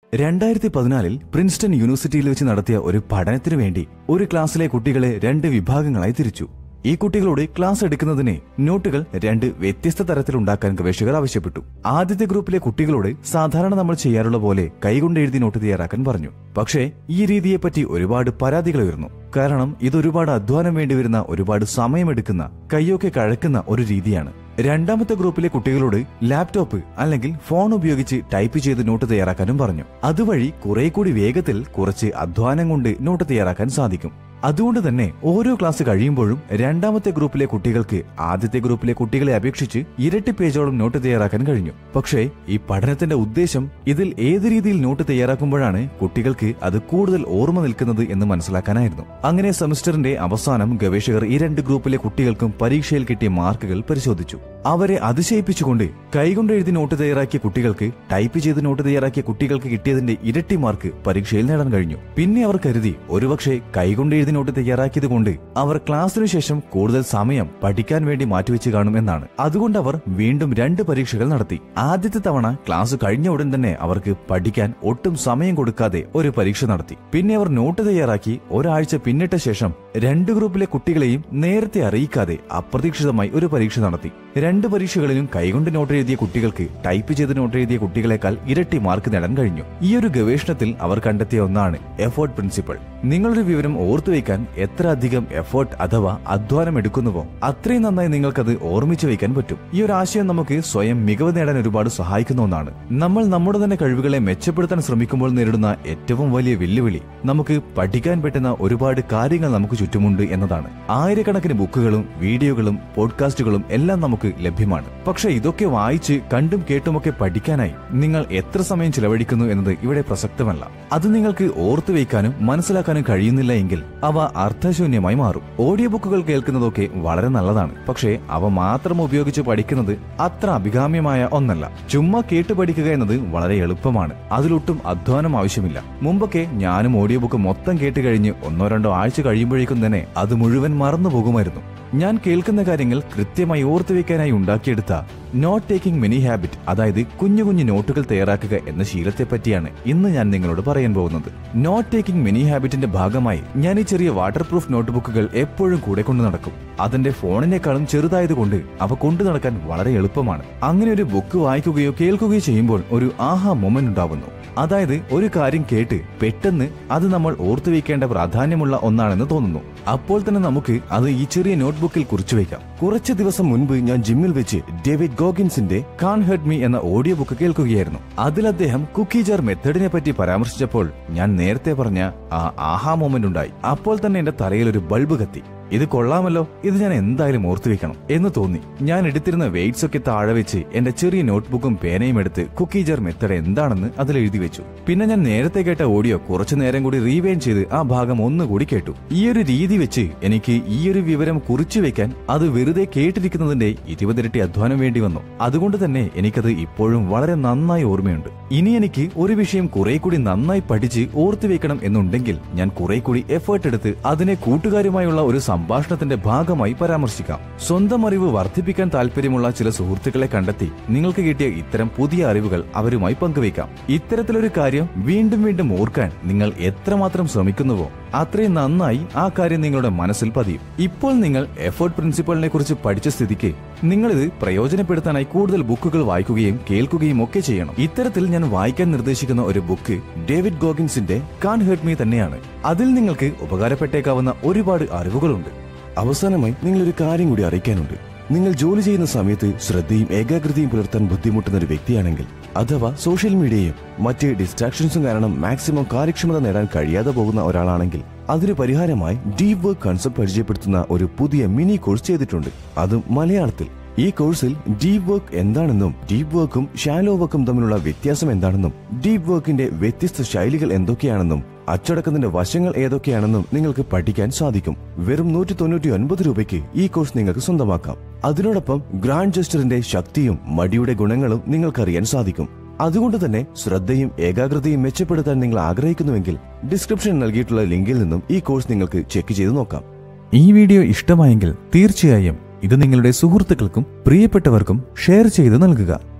രണ്ടായിരത്തി പതിനാലിൽ പ്രിൻസ്റ്റൺ യൂണിവേഴ്സിറ്റിയിൽ വെച്ച് നടത്തിയ ഒരു പഠനത്തിനു വേണ്ടി ഒരു ക്ലാസ്സിലെ കുട്ടികളെ രണ്ട് വിഭാഗങ്ങളായി തിരിച്ചു ഈ കുട്ടികളോട് ക്ലാസ് എടുക്കുന്നതിന് നോട്ടുകൾ രണ്ട് വ്യത്യസ്ത തരത്തിലുണ്ടാക്കാൻ ഗവേഷകർ ആവശ്യപ്പെട്ടു ആദ്യത്തെ ഗ്രൂപ്പിലെ കുട്ടികളോട് സാധാരണ നമ്മൾ ചെയ്യാറുള്ള പോലെ കൈകൊണ്ട് എഴുതി നോട്ട് തയ്യാറാക്കാൻ പറഞ്ഞു പക്ഷേ ഈ രീതിയെപ്പറ്റി ഒരുപാട് പരാതികൾ ഉയർന്നു കാരണം ഇത് ഒരുപാട് അധ്വാനം വേണ്ടിവരുന്ന ഒരുപാട് സമയമെടുക്കുന്ന കൈയൊക്കെ കഴക്കുന്ന ഒരു രീതിയാണ് രണ്ടാമത്തെ ഗ്രൂപ്പിലെ കുട്ടികളോട് ലാപ്ടോപ്പ് അല്ലെങ്കിൽ ഫോൺ ഉപയോഗിച്ച് ടൈപ്പ് ചെയ്ത് നോട്ട് തയ്യാറാക്കാനും പറഞ്ഞു അതുവഴി കുറെ കൂടി വേഗത്തിൽ കുറച്ച് അധ്വാനം കൊണ്ട് നോട്ട് തയ്യാറാക്കാൻ സാധിക്കും അതുകൊണ്ട് തന്നെ ഓരോ ക്ലാസ് കഴിയുമ്പോഴും രണ്ടാമത്തെ ഗ്രൂപ്പിലെ കുട്ടികൾക്ക് ആദ്യത്തെ ഗ്രൂപ്പിലെ കുട്ടികളെ അപേക്ഷിച്ച് ഇരട്ടി പേജോളം നോട്ട് തയ്യാറാക്കാൻ കഴിഞ്ഞു പക്ഷേ ഈ പഠനത്തിന്റെ ഉദ്ദേശം ഇതിൽ ഏത് രീതിയിൽ നോട്ട് തയ്യാറാക്കുമ്പോഴാണ് കുട്ടികൾക്ക് അത് കൂടുതൽ ഓർമ്മ നിൽക്കുന്നത് എന്ന് മനസ്സിലാക്കാനായിരുന്നു അങ്ങനെ സെമസ്റ്ററിന്റെ അവസാനം ഗവേഷകർ ഈ രണ്ട് ഗ്രൂപ്പിലെ കുട്ടികൾക്കും പരീക്ഷയിൽ കിട്ടിയ മാർക്കുകൾ പരിശോധിച്ചു അവരെ അതിശയിപ്പിച്ചുകൊണ്ട് കൈകൊണ്ട് എഴുതി നോട്ട് തയ്യാറാക്കിയ കുട്ടികൾക്ക് ടൈപ്പ് ചെയ്ത് നോട്ട് തയ്യാറാക്കിയ കുട്ടികൾക്ക് കിട്ടിയതിന്റെ ഇരട്ടി മാർക്ക് പരീക്ഷയിൽ നേടാൻ കഴിഞ്ഞു പിന്നെ അവർ കരുതി ഒരുപക്ഷെ കൈകൊണ്ട് എഴുതി നോട്ട് തയ്യാറാക്കിയത് കൊണ്ട് അവർ ക്ലാസ്സിനു ശേഷം കൂടുതൽ സമയം പഠിക്കാൻ വേണ്ടി മാറ്റിവെച്ച് കാണും എന്നാണ് അതുകൊണ്ട് അവർ വീണ്ടും രണ്ട് പരീക്ഷകൾ നടത്തി ആദ്യത്തെ തവണ ക്ലാസ് കഴിഞ്ഞ ഉടൻ തന്നെ അവർക്ക് പഠിക്കാൻ ഒട്ടും സമയം കൊടുക്കാതെ ഒരു പരീക്ഷ നടത്തി പിന്നെ അവർ നോട്ട് തയ്യാറാക്കി ഒരാഴ്ച പിന്നിട്ട ശേഷം രണ്ട് ഗ്രൂപ്പിലെ കുട്ടികളെയും നേരത്തെ അറിയിക്കാതെ അപ്രതീക്ഷിതമായി ഒരു പരീക്ഷ നടത്തി രണ്ട് പരീക്ഷകളിലും കൈകൊണ്ട് നോട്ട് എഴുതിയ കുട്ടികൾക്ക് ടൈപ്പ് ചെയ്ത് നോട്ട് എഴുതിയ കുട്ടികളെക്കാൾ ഇരട്ടി മാർക്ക് നേടാൻ കഴിഞ്ഞു ഈ ഒരു ഗവേഷണത്തിൽ അവർ കണ്ടെത്തിയ ഒന്നാണ് എഫോർട്ട് പ്രിൻസിപ്പൾ നിങ്ങളൊരു വിവരം ഓർത്തുവെക്കാൻ എത്ര അധികം എഫോർട്ട് അഥവാ അധ്വാനം എടുക്കുന്നുവോ അത്രയും നന്നായി നിങ്ങൾക്കത് ഓർമ്മിച്ചു വയ്ക്കാൻ പറ്റും ഈ ഒരു ആശയം നമുക്ക് സ്വയം മികവ് നേടാൻ ഒരുപാട് സഹായിക്കുന്ന ഒന്നാണ് നമ്മൾ നമ്മുടെ തന്നെ കഴിവുകളെ മെച്ചപ്പെടുത്താൻ ശ്രമിക്കുമ്പോൾ നേരിടുന്ന ഏറ്റവും വലിയ വെല്ലുവിളി നമുക്ക് പഠിക്കാൻ പറ്റുന്ന ഒരുപാട് കാര്യങ്ങൾ നമുക്ക് ചുറ്റുമുണ്ട് എന്നതാണ് ആയിരക്കണക്കിന് ബുക്കുകളും വീഡിയോകളും പോഡ്കാസ്റ്റുകളും എല്ലാം നമുക്ക് ലഭ്യമാണ് പക്ഷെ ഇതൊക്കെ വായിച്ച് കണ്ടും കേട്ടുമൊക്കെ പഠിക്കാനായി നിങ്ങൾ എത്ര സമയം ചിലവഴിക്കുന്നു എന്നത് ഇവിടെ പ്രസക്തമല്ല അത് നിങ്ങൾക്ക് ഓർത്തു വയ്ക്കാനും മനസ്സിലാക്കാനും കഴിയുന്നില്ല എങ്കിൽ അവ അർത്ഥശൂന്യമായി മാറും ഓഡിയോ ബുക്കുകൾ കേൾക്കുന്നതൊക്കെ വളരെ നല്ലതാണ് പക്ഷേ അവ മാത്രം ഉപയോഗിച്ച് പഠിക്കുന്നത് അത്ര അഭികാമ്യമായ ഒന്നല്ല ചുമ്മാ കേട്ട് പഠിക്കുക എന്നത് വളരെ എളുപ്പമാണ് അതിലൊട്ടും അധ്വാനം ആവശ്യമില്ല മുമ്പൊക്കെ ഞാനും ഓഡിയോ ബുക്ക് മൊത്തം കേട്ട് കഴിഞ്ഞ് ഒന്നോ രണ്ടോ ആഴ്ച കഴിയുമ്പോഴേക്കും തന്നെ അത് മുഴുവൻ മറന്നു പോകുമായിരുന്നു ഞാൻ കേൾക്കുന്ന കാര്യങ്ങൾ കൃത്യമായി ഓർത്തുവെക്കാനായി ഉണ്ടാക്കിയെടുത്ത നോട്ട് ടേക്കിംഗ് മെനി ഹാബിറ്റ് അതായത് കുഞ്ഞു കുഞ്ഞു നോട്ടുകൾ തയ്യാറാക്കുക എന്ന ശീലത്തെ പറ്റിയാണ് ഇന്ന് ഞാൻ നിങ്ങളോട് പറയാൻ പോകുന്നത് നോട്ട് ടേക്കിംഗ് മെനി ഹാബിറ്റിന്റെ ഭാഗമായി ഞാൻ ഈ ചെറിയ വാട്ടർ പ്രൂഫ് നോട്ട്ബുക്കുകൾ എപ്പോഴും കൂടെ കൊണ്ടു നടക്കും അതിന്റെ ഫോണിനേക്കാളും ചെറുതായതുകൊണ്ട് അവ കൊണ്ടു നടക്കാൻ വളരെ എളുപ്പമാണ് അങ്ങനെ ഒരു ബുക്ക് വായിക്കുകയോ കേൾക്കുകയോ ചെയ്യുമ്പോൾ ഒരു ആഹാ മൊമെന്റ് ഉണ്ടാവുന്നു അതായത് ഒരു കാര്യം കേട്ട് പെട്ടെന്ന് അത് നമ്മൾ ഓർത്തുവെക്കേണ്ട പ്രാധാന്യമുള്ള ഒന്നാണെന്ന് തോന്നുന്നു അപ്പോൾ തന്നെ നമുക്ക് അത് ഈ ചെറിയ നോട്ട്ബുക്കിൽ കുറിച്ചു വയ്ക്കാം കുറച്ച് ദിവസം മുൻപ് ഞാൻ ജിമ്മിൽ വെച്ച് ഡേവിഡ് ഗോഗിൻസിന്റെ കാൺ ഹെഡ് മീ എന്ന ഓഡിയോ ബുക്ക് കേൾക്കുകയായിരുന്നു അതിൽ അദ്ദേഹം കുക്കി ജാർ മെത്തേഡിനെ പറ്റി പരാമർശിച്ചപ്പോൾ ഞാൻ നേരത്തെ പറഞ്ഞ ആ ആഹാ മൊമെന്റ് ഉണ്ടായി അപ്പോൾ തന്നെ എന്റെ തലയിൽ ഒരു ബൾബ് കത്തി ഇത് കൊള്ളാമല്ലോ ഇത് ഞാൻ എന്തായാലും ഓർത്തു വെക്കണം എന്ന് തോന്നി ഞാൻ എടുത്തിരുന്ന വെയിറ്റ്സ് ഒക്കെ താഴെ വെച്ച് എന്റെ ചെറിയ നോട്ട്ബുക്കും പേനയും എടുത്ത് കുക്കി ജാർ മെത്തഡ് എന്താണെന്ന് അതിൽ എഴുതി വെച്ചു പിന്നെ ഞാൻ നേരത്തെ കേട്ട ഓഡിയോ കുറച്ചു നേരം കൂടി റീവൈൻ ചെയ്ത് ആ ഭാഗം ഒന്നുകൂടി കേട്ടു ഈ ഒരു രീതി വെച്ച് എനിക്ക് ഈ ഒരു വിവരം കുറിച്ചു വെക്കാൻ അത് വെറുതെ കേട്ടിരിക്കുന്നതിന്റെ ഇരുപതിരട്ടി അധ്വാനം വേണ്ടി വന്നു അതുകൊണ്ട് തന്നെ എനിക്കത് ഇപ്പോഴും വളരെ നന്നായി ഓർമ്മയുണ്ട് ഇനി എനിക്ക് ഒരു വിഷയം കുറെ കൂടി നന്നായി പഠിച്ച് ഓർത്തു വെക്കണം എന്നുണ്ടെങ്കിൽ ഞാൻ കുറെ കൂടി എഫേർട്ട് എടുത്ത് അതിനെ കൂട്ടുകാരുമായുള്ള ഒരു സംഭാഷണത്തിന്റെ ഭാഗമായി പരാമർശിക്കാം സ്വന്തം അറിവ് വർദ്ധിപ്പിക്കാൻ താല്പര്യമുള്ള ചില സുഹൃത്തുക്കളെ കണ്ടെത്തി നിങ്ങൾക്ക് കിട്ടിയ ഇത്തരം പുതിയ അറിവുകൾ അവരുമായി പങ്കുവയ്ക്കാം ഇത്തരത്തിലൊരു കാര്യം വീണ്ടും വീണ്ടും ഓർക്കാൻ നിങ്ങൾ എത്രമാത്രം ശ്രമിക്കുന്നുവോ അത്രയും നന്നായി ആ കാര്യം നിങ്ങളുടെ മനസ്സിൽ പതിയും ഇപ്പോൾ നിങ്ങൾ എഫേർട്ട് പ്രിൻസിപ്പളിനെ കുറിച്ച് പഠിച്ച സ്ഥിതിക്ക് നിങ്ങളിത് പ്രയോജനപ്പെടുത്താനായി കൂടുതൽ ബുക്കുകൾ വായിക്കുകയും കേൾക്കുകയും ഒക്കെ ചെയ്യണം ഇത്തരത്തിൽ ഞാൻ വായിക്കാൻ നിർദ്ദേശിക്കുന്ന ഒരു ബുക്ക് ഡേവിഡ് ഗോഗിൻസിന്റെ കാൺ ഹേർട്ട് മീ തന്നെയാണ് അതിൽ നിങ്ങൾക്ക് ഉപകാരപ്പെട്ടേക്കാവുന്ന ഒരുപാട് അറിവുകളുണ്ട് അവസാനമായി നിങ്ങളൊരു കാര്യം കൂടി അറിയിക്കാനുണ്ട് നിങ്ങൾ ജോലി ചെയ്യുന്ന സമയത്ത് ശ്രദ്ധയും ഏകാഗ്രതയും പുലർത്താൻ ബുദ്ധിമുട്ടുന്ന ഒരു വ്യക്തിയാണെങ്കിൽ അഥവാ സോഷ്യൽ മീഡിയയും മറ്റ് ഡിസ്ട്രാക്ഷൻസും കാരണം മാക്സിമം കാര്യക്ഷമത നേടാൻ കഴിയാതെ പോകുന്ന ഒരാളാണെങ്കിൽ അതിന് പരിഹാരമായി ഡീപ് വർക്ക് കൺസെപ്റ്റ് പരിചയപ്പെടുത്തുന്ന ഒരു പുതിയ മിനി കോഴ്സ് ചെയ്തിട്ടുണ്ട് അതും മലയാളത്തിൽ ഈ കോഴ്സിൽ ഡീപ് വർക്ക് എന്താണെന്നും ഡീപ് വർക്കും ഷാലോ വർക്കും തമ്മിലുള്ള വ്യത്യാസം എന്താണെന്നും ഡീപ് വർക്കിന്റെ വ്യത്യസ്ത ശൈലികൾ എന്തൊക്കെയാണെന്നും അച്ചടക്കത്തിന്റെ വശങ്ങൾ ഏതൊക്കെയാണെന്നും നിങ്ങൾക്ക് പഠിക്കാൻ സാധിക്കും വെറും നൂറ്റി തൊണ്ണൂറ്റി ഒൻപത് രൂപയ്ക്ക് ഈ കോഴ്സ് നിങ്ങൾക്ക് സ്വന്തമാക്കാം അതിനോടൊപ്പം ഗ്രാൻഡ് ജസ്റ്ററിന്റെ ശക്തിയും മടിയുടെ ഗുണങ്ങളും നിങ്ങൾക്കറിയാൻ സാധിക്കും അതുകൊണ്ട് തന്നെ ശ്രദ്ധയും ഏകാഗ്രതയും മെച്ചപ്പെടുത്താൻ നിങ്ങൾ ആഗ്രഹിക്കുന്നുവെങ്കിൽ ഡിസ്ക്രിപ്ഷനിൽ നൽകിയിട്ടുള്ള ലിങ്കിൽ നിന്നും ഈ കോഴ്സ് നിങ്ങൾക്ക് ചെക്ക് ചെയ്ത് നോക്കാം ഈ വീഡിയോ ഇഷ്ടമായെങ്കിൽ തീർച്ചയായും ഇത് നിങ്ങളുടെ സുഹൃത്തുക്കൾക്കും പ്രിയപ്പെട്ടവർക്കും ഷെയർ ചെയ്ത് നൽകുക